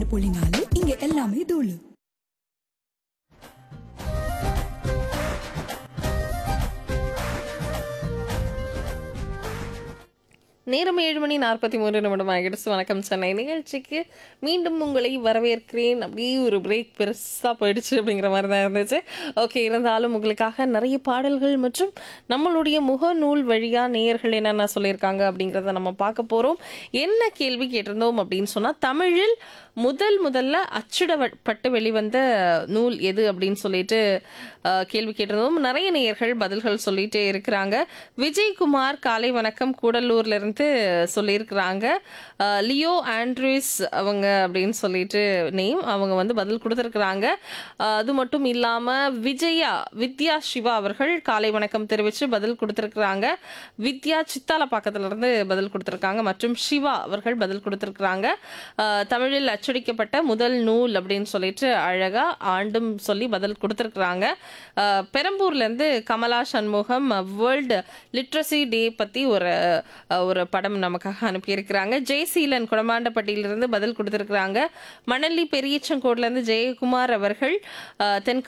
ரெண்டு புள்ளி நாலு இங்க எல்லாமே தூளு நேரம் ஏழு மணி நாற்பத்தி மூன்று நிமிடம் ஆகிடுச்சு வணக்கம் சென்னை நிகழ்ச்சிக்கு மீண்டும் உங்களை வரவேற்கிறேன் அப்படியே ஒரு பிரேக் பெருசாக போயிடுச்சு அப்படிங்கிற மாதிரி தான் இருந்துச்சு ஓகே இருந்தாலும் உங்களுக்காக நிறைய பாடல்கள் மற்றும் நம்மளுடைய முகநூல் வழியாக நேயர்கள் என்னென்ன சொல்லியிருக்காங்க அப்படிங்கிறத நம்ம பார்க்க போகிறோம் என்ன கேள்வி கேட்டிருந்தோம் அப்படின்னு சொன்னால் தமிழில் முதல் முதல்ல அச்சிடப்பட்டு வெளிவந்த நூல் எது அப்படின்னு சொல்லிட்டு அஹ், கேள்வி கேட்டிருந்தோம் நிறைய நேயர்கள் பதில்கள் சொல்லிட்டே இருக்கிறாங்க விஜயகுமார் காலை வணக்கம் கூடலூர்ல இருந்து சொல்லியிருக்கிறாங்க அஹ், லியோ ஆண்ட்ரூஸ் அவங்க அப்படின்னு சொல்லிட்டு நேம் அவங்க வந்து பதில் கொடுத்துருக்குறாங்க அஹ், அது மட்டும் இல்லாம விஜயா வித்யா சிவா அவர்கள் காலை வணக்கம் தெரிவித்து பதில் கொடுத்துருக்குறாங்க வித்யா சித்தாலப்பாக்கத்துல இருந்து பதில் கொடுத்துருக்காங்க மற்றும் சிவா அவர்கள் பதில் கொடுத்துருக்குறாங்க அஹ், தமிழில் அச்சடிக்கப்பட்ட முதல் நூல் அப்படின்னு சொல்லிட்டு அழகா ஆண்டும் சொல்லி பதில் கொடுத்துருக்குறாங்க அஹ், பெரம்பூர்ல இருந்து Kamala Shanmugam world literacy day பத்தி ஒரு அஹ், ஒரு படம் நமக்காக அனுப்பியிருக்கிறாங்க ஜெயசீலன் குடமாண்டப்பட்டியிலிருந்து பதில் கொடுத்துருக்குறாங்க மணலி பெரியச்சங்கோட்ல இருந்து ஜெயக்குமார் அவர்கள் அஹ், தென்